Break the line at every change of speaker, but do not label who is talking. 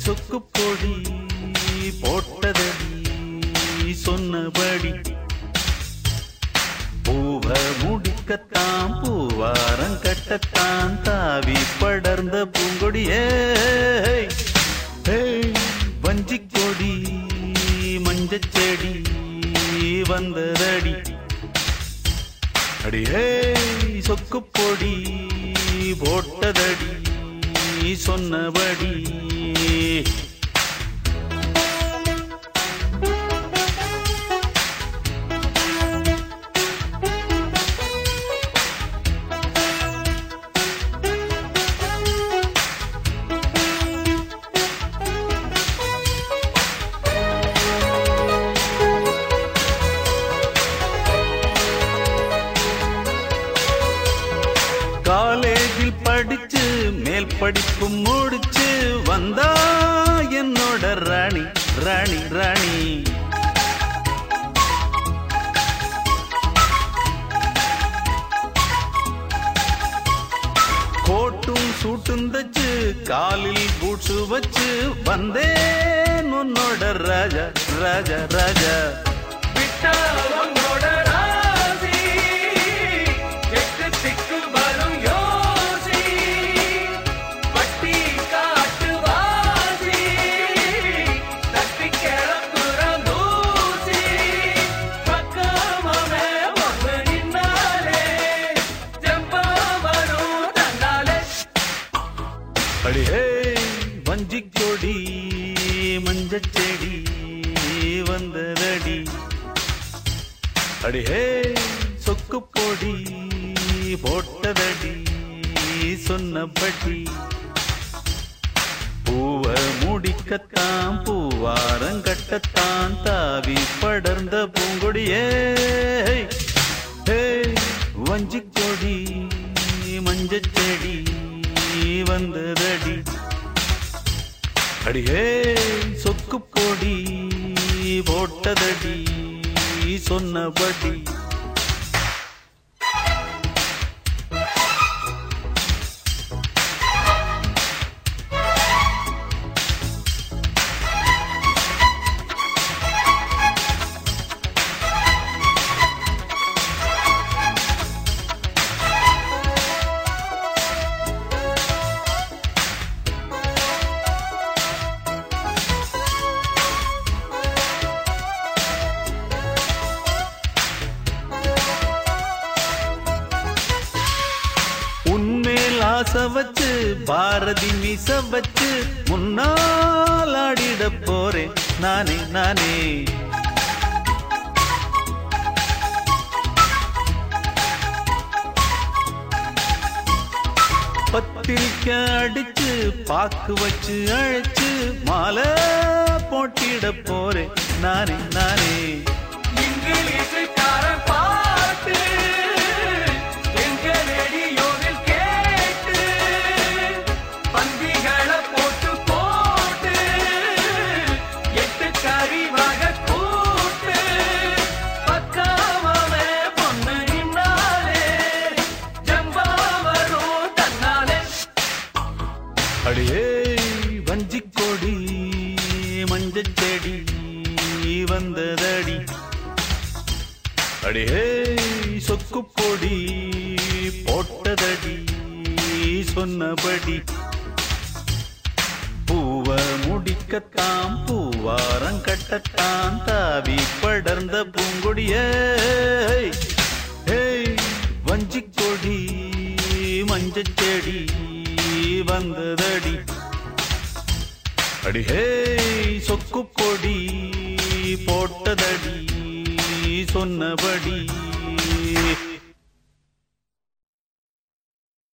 சொக்கு பொடி போட்டதடி சொன்னபடி பூவ முடிக்கத்தான் பூவாரம் கட்டத்தான் தாவி படர்ந்த பூங்கொடியே வஞ்சி கொடி மஞ்சச் செடி வந்ததடி அடியே சொக்கு பொடி போட்டதடி சொன்னபடி காலேஜில் படிச்சு மேல் படிப்பு முடிச்சு வந்தா என்னோட ராணி ராணி ராணி கோட்டும் சூட்டும் தச்சு காலில் பூட்ஸு வச்சு வந்தேன் உன்னோட ராஜா ராஜா ராஜா
விட்டா உன்னோட ராசி எட்டு திக்கு வரும் யோசி பட்டி காட்டு வாசி தட்டி கிளப்புற தூசி பக்கமாவே ஒன்று நின்னாலே ஜம்பா வரும் தன்னாலே
அடியே வஞ்சி கொடி மஞ்சச் செடி வந்ததடி அடியே சொக்கு பொடி போட்டதடி சொன்னபடி பூவ முடிக்கத்தான் பூவாரம் கட்டத்தான் தாவி படர்ந்த பூங்கொடியே ஏய், வஞ்சி கொடி மஞ்சச் செடி வந்ததடி அடியே சொக்கு பொடி போட்டதடி சொன்னபடி உன்மேல் ஆசை வச்சு பாரதி மீச வச்சு முன்னால் ஆடிட போறேன் நானே நானே பத்திரிக்க அடிச்சு பாக்கு வச்சு அழைச்சு மாலை போட்டிட போறேன் நானே நானே
இங்கிலீஷுக்காரன் பாட்டு எங்க ரேடியோவில் கேட்டு பந்திகளை போட்டு போட்டு எட்டு கறிவாக கூட்டு பக்காமவே பொண்ணு நின்னாலே ஜம்பா வரும் தன்னாலே
அடியே வஞ்சி கொடி மஞ்சள் செடி வந்ததடி அடியே சொக்கு பொடி போட்டதடி சொன்னபடி பூவ முடிக்கத்தான் பூவாரம் கட்டத்தான் தாவி படர்ந்த பூங்கொடியே ஏய், வஞ்சி கொடி மஞ்சள் செடி வந்ததடி அடிஹே சொக்கு பொடி போட்டதடி சொன்னபடி